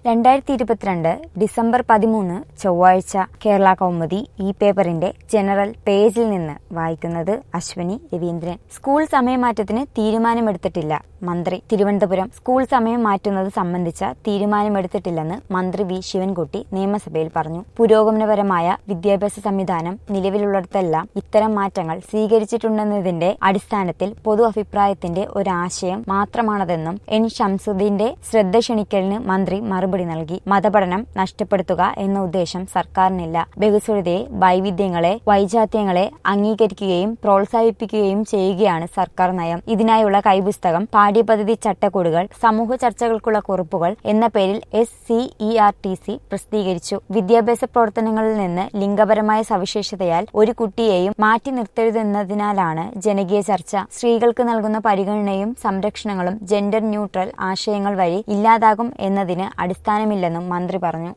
രണ്ടായിരത്തി ഇരുപത്തിരണ്ട് ഡിസംബർ പതിമൂന്ന് ചൊവ്വാഴ്ച കേരള കൗമുദി ഈ പേപ്പറിന്റെ ജനറൽ പേജിൽ നിന്ന് വായിക്കുന്നത് അശ്വനി രവീന്ദ്രൻ സ്കൂൾ സമയമാറ്റത്തിന് തീരുമാനമെടുത്തിട്ടില്ല മന്ത്രി തിരുവനന്തപുരം സ്കൂൾ സമയം മാറ്റുന്നത് സംബന്ധിച്ച തീരുമാനമെടുത്തിട്ടില്ലെന്ന് മന്ത്രി വി ശിവൻകുട്ടി നിയമസഭയിൽ പറഞ്ഞു പുരോഗമനപരമായ വിദ്യാഭ്യാസ സംവിധാനം നിലവിലുള്ളിടത്തെല്ലാം ഇത്തരം മാറ്റങ്ങൾ സ്വീകരിച്ചിട്ടുണ്ടെന്നതിന്റെ അടിസ്ഥാനത്തിൽ പൊതു അഭിപ്രായത്തിന്റെ ഒരാശയം മാത്രമാണതെന്നും എൻ ഷംസുദ്ദീന്റെ ശ്രദ്ധ ക്ഷണിക്കലിന് മന്ത്രി മറുപടി നൽകി മതപഠനം നഷ്ടപ്പെടുത്തുക എന്ന ഉദ്ദേശം സർക്കാരിനില്ല ബഹുസ്വരതയെ വൈവിധ്യങ്ങളെ വൈജാത്യങ്ങളെ അംഗീകരിക്കുകയും പ്രോത്സാഹിപ്പിക്കുകയും ചെയ്യുകയാണ് സർക്കാർ നയം ഇതിനായുള്ള കൈപുസ്തകം പാഠ്യപദ്ധതി ചട്ടക്കൂടുകൾ സമൂഹ ചർച്ചകൾക്കുള്ള കുറിപ്പുകൾ എന്ന പേരിൽ S C E R T C പ്രസിദ്ധീകരിച്ചു വിദ്യാഭ്യാസ പ്രവർത്തനങ്ങളിൽ നിന്ന് ലിംഗപരമായ സവിശേഷതയാൽ ഒരു കുട്ടിയെയും മാറ്റി നിർത്തരുതെന്നതിനാലാണ് ജനകീയ ചർച്ച സ്ത്രീകൾക്ക് നൽകുന്ന പരിഗണനയും സംരക്ഷണങ്ങളും ജെൻഡർ ന്യൂട്രൽ ആശയങ്ങൾ വഴി ഇല്ലാതാകും എന്നതിന് അടിസ്ഥാനമില്ലെന്നും മന്ത്രി പറഞ്ഞു